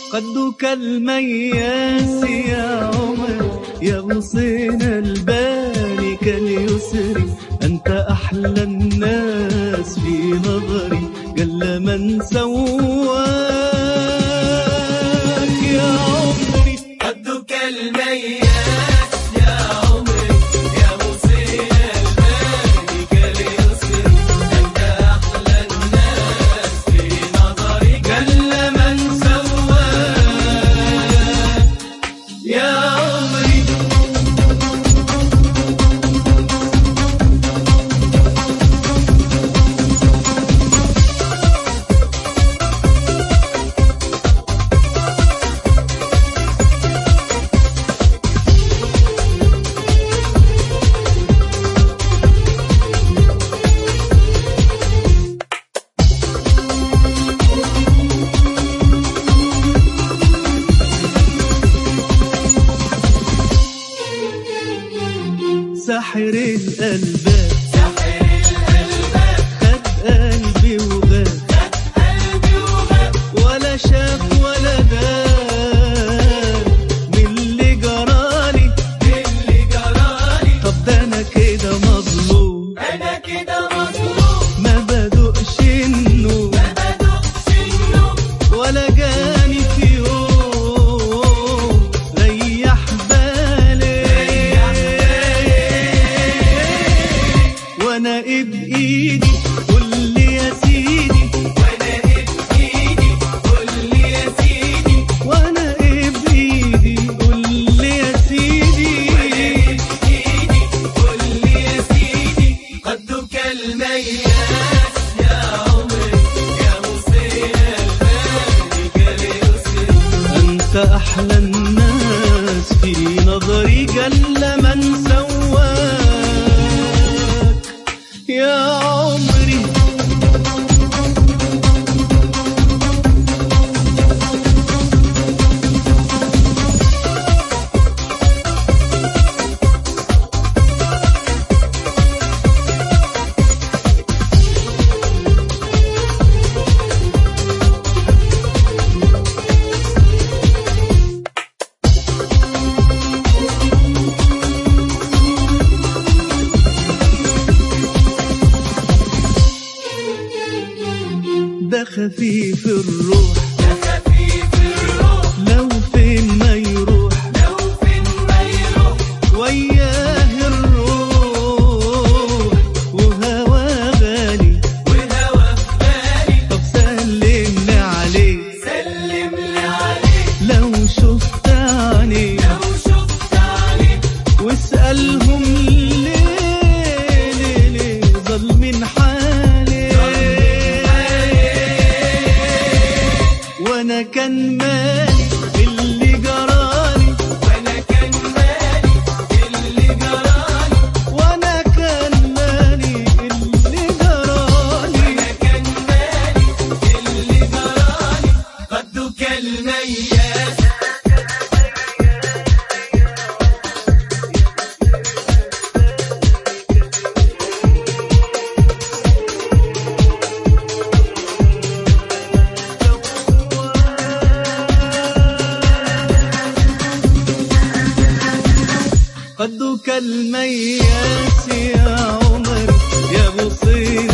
قدك المياس يا عمر يغصن البال كاليسر أنت أحلى الناس في نظري جل من سواك يا عمري قدك المياس يا عمري يا مسيء البال كاليسر أنت أحلى الناس في نظري جل من سواك يا عمري ساحر القلبات سحر الألباب خد قلبي وغاب قلبي وغاب ولا شاف ولا دار من اللي جرالي اللي جرالي طب ده انا كده مظلوم أنا كده مظلوم ما بدقش النوم ما بدقش النوم ولا جاني في يوم ريح بالي وانا بايدي قول لي يا سيدي وأنا بإيدي قول لي يا سيدي وانا بايدي قول لي يا سيدي بإيدي قول لي يا سيدي قدك المياس يا عمري يا مسيء البال كاليسر انت احلى الناس في نظري جل من سواك يا عمري ده خفيف الروح يا خفيف الروح لو فين ما يروح لو فين ما يروح وياه الروح وهوى غالي وهوى في بالي طب سلمني عليه سلم لي عليه لو شفت عينيه لو شفت عليه واسألهم ليه ليه ليه ظالمين حالي وانا كان مالي اللي جرالي وانا كان مالي اللي جرالي وانا كان مالي اللي جرالي وانا كان مالي اللي جرالي قدك المياس قدك المياس يا عمر يا بصير